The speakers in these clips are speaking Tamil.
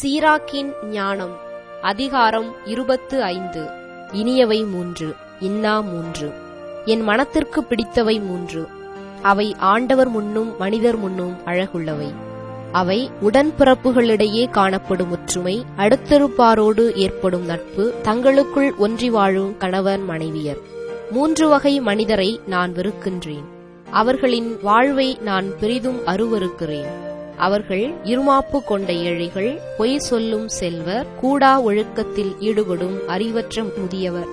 சீராக்கின் ஞானம் அதிகாரம் இருபத்து ஐந்து இனியவை மூன்று இன்னா மூன்று என் மனத்திற்கு பிடித்தவை மூன்று அவை ஆண்டவர் முன்னும் மனிதர் முன்னும் அழகுள்ளவை அவை உடன்பிறப்புகளிடையே காணப்படும் ஒற்றுமை அடுத்திருப்பாரோடு ஏற்படும் நட்பு தங்களுக்குள் ஒன்றி வாழும் கணவன் மனைவியர் மூன்று வகை மனிதரை நான் வெறுக்கின்றேன் அவர்களின் வாழ்வை நான் பெரிதும் அருவருக்கிறேன் அவர்கள் இருமாப்பு கொண்ட ஏழைகள் பொய் சொல்லும் செல்வர் கூடா ஒழுக்கத்தில் ஈடுபடும் அறிவற்ற முதியவர்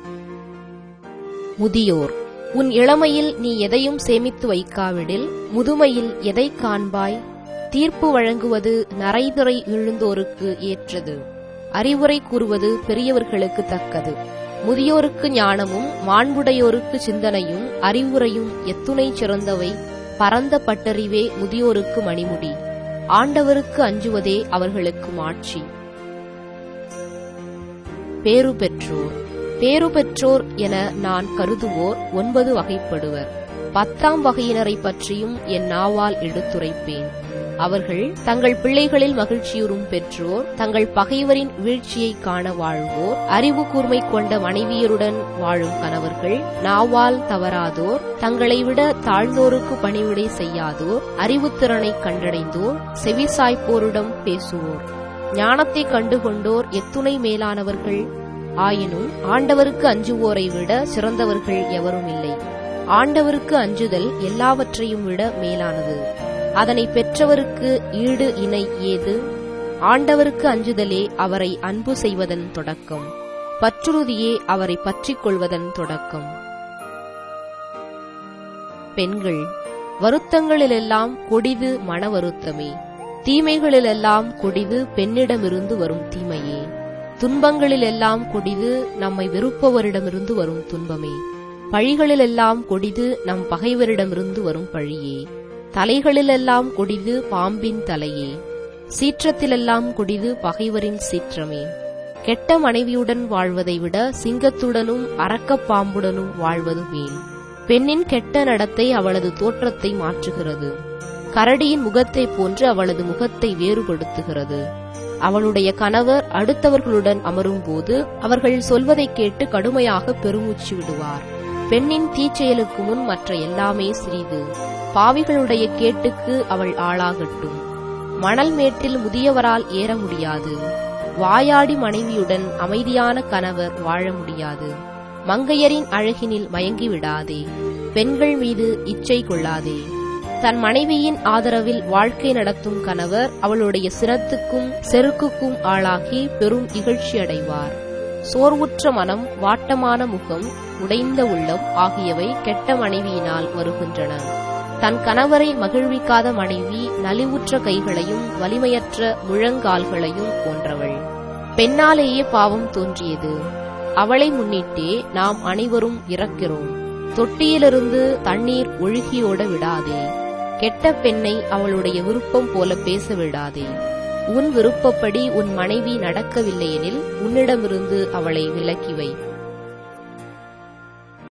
முதியோர் உன் இளமையில் நீ எதையும் சேமித்து வைக்காவிடில் முதுமையில் எதை காண்பாய் தீர்ப்பு வழங்குவது நரைதுறை விழுந்தோருக்கு ஏற்றது அறிவுரை கூறுவது பெரியவர்களுக்கு தக்கது முதியோருக்கு ஞானமும் மாண்புடையோருக்கு சிந்தனையும் அறிவுரையும் எத்துணை சிறந்தவை பரந்த பட்டறிவே முதியோருக்கு மணிமுடி ஆண்டவருக்கு அஞ்சுவதே அவர்களுக்கு மாட்சி பேறு பெற்றோர் பேறு பெற்றோர் என நான் கருதுவோர் ஒன்பது வகைப்படுவர் பத்தாம் வகையினரை பற்றியும் என் நாவால் எடுத்துரைப்பேன் அவர்கள் தங்கள் பிள்ளைகளில் மகிழ்ச்சியுறும் பெற்றோர் தங்கள் பகைவரின் வீழ்ச்சியை காண வாழ்வோர் அறிவு கூர்மை கொண்ட மனைவியருடன் வாழும் கணவர்கள் நாவால் தவறாதோர் தங்களை விட தாழ்ந்தோருக்கு பணிவிடை செய்யாதோர் அறிவுத்திறனை கண்டடைந்தோர் செவிசாய்ப்போரிடம் பேசுவோர் ஞானத்தை கண்டுகொண்டோர் எத்துணை மேலானவர்கள் ஆயினும் ஆண்டவருக்கு அஞ்சுவோரை விட சிறந்தவர்கள் எவரும் இல்லை ஆண்டவருக்கு அஞ்சுதல் எல்லாவற்றையும் விட மேலானது அதனை பெற்றவருக்கு ஈடு இணை ஏது ஆண்டவருக்கு அஞ்சுதலே அவரை அன்பு செய்வதன் தொடக்கம் பற்றுறுதியே அவரை பற்றிக் கொள்வதன் தொடக்கம் பெண்கள் வருத்தங்களிலெல்லாம் கொடிது மன வருத்தமே தீமைகளிலெல்லாம் கொடிது பெண்ணிடமிருந்து வரும் தீமையே துன்பங்களிலெல்லாம் கொடிது நம்மை வெறுப்பவரிடமிருந்து வரும் துன்பமே பழிகளிலெல்லாம் கொடிது நம் பகைவரிடமிருந்து வரும் பழியே தலைகளிலெல்லாம் கொடிது பாம்பின் தலையே சீற்றத்திலெல்லாம் கொடிது பகைவரின் சீற்றமே கெட்ட மனைவியுடன் வாழ்வதை விட சிங்கத்துடனும் அரக்கப் பாம்புடனும் வாழ்வது மேல் பெண்ணின் கெட்ட நடத்தை அவளது தோற்றத்தை மாற்றுகிறது கரடியின் முகத்தைப் போன்று அவளது முகத்தை வேறுபடுத்துகிறது அவளுடைய கணவர் அடுத்தவர்களுடன் அமரும்போது அவர்கள் சொல்வதைக் கேட்டு கடுமையாக பெருமூச்சு விடுவார் பெண்ணின் தீச்செயலுக்கு முன் மற்ற எல்லாமே சிறிது பாவிகளுடைய கேட்டுக்கு அவள் ஆளாகட்டும் மணல் மேட்டில் முதியவரால் ஏற முடியாது வாயாடி மனைவியுடன் அமைதியான கணவர் வாழ முடியாது மங்கையரின் அழகினில் மயங்கி விடாதே பெண்கள் மீது இச்சை கொள்ளாதே தன் மனைவியின் ஆதரவில் வாழ்க்கை நடத்தும் கணவர் அவளுடைய சிரத்துக்கும் செருக்குக்கும் ஆளாகி பெரும் இகழ்ச்சி அடைவார் சோர்வுற்ற மனம் வாட்டமான முகம் உடைந்த உள்ளம் ஆகியவை கெட்ட மனைவியினால் வருகின்றன தன் கணவரை மகிழ்விக்காத மனைவி நலிவுற்ற கைகளையும் வலிமையற்ற முழங்கால்களையும் போன்றவள் பெண்ணாலேயே பாவம் தோன்றியது அவளை முன்னிட்டே நாம் அனைவரும் இறக்கிறோம் தொட்டியிலிருந்து தண்ணீர் ஒழுகியோட விடாதே கெட்ட பெண்ணை அவளுடைய விருப்பம் போல பேச விடாதே உன் விருப்பப்படி உன் மனைவி நடக்கவில்லையெனில் உன்னிடமிருந்து அவளை விலக்கி வை